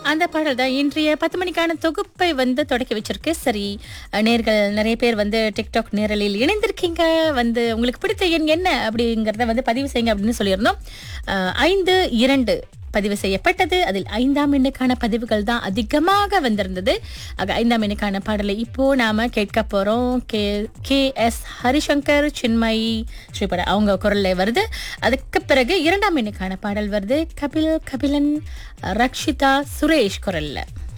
அந்த பாடல் தான் இன்றைய பத்து மணிக்கான தொகுப்பை வந்து தொடக்கி வச்சிருக்கு சரி நேர்கள் நிறைய பேர் வந்து டிக்டாக் நேரலில் இணைந்திருக்கீங்க வந்து உங்களுக்கு பிடித்த எண் என்ன அப்படிங்கறத வந்து பதிவு செய்யுங்க அப்படின்னு சொல்லியிருந்தோம் அஹ், ஐந்து இரண்டு பதிவு செய்யப்பட்டது அதில் ஐந்தாம் எண்ணுக்கான பதிவுகள் தான் அதிகமாக வந்திருந்தது ஆக ஐந்தாம் எண்ணுக்கான பாடலை இப்போ நாம கேட்க போறோம் K K S Harishankar Chinmayi Sripada அவங்க குரல்ல வருது அதுக்கு பிறகு இரண்டாம் எண்ணுக்கான பாடல் வருது கபில் கபிலன் ரக்ஷிதா சுரேஷ் குரல்ல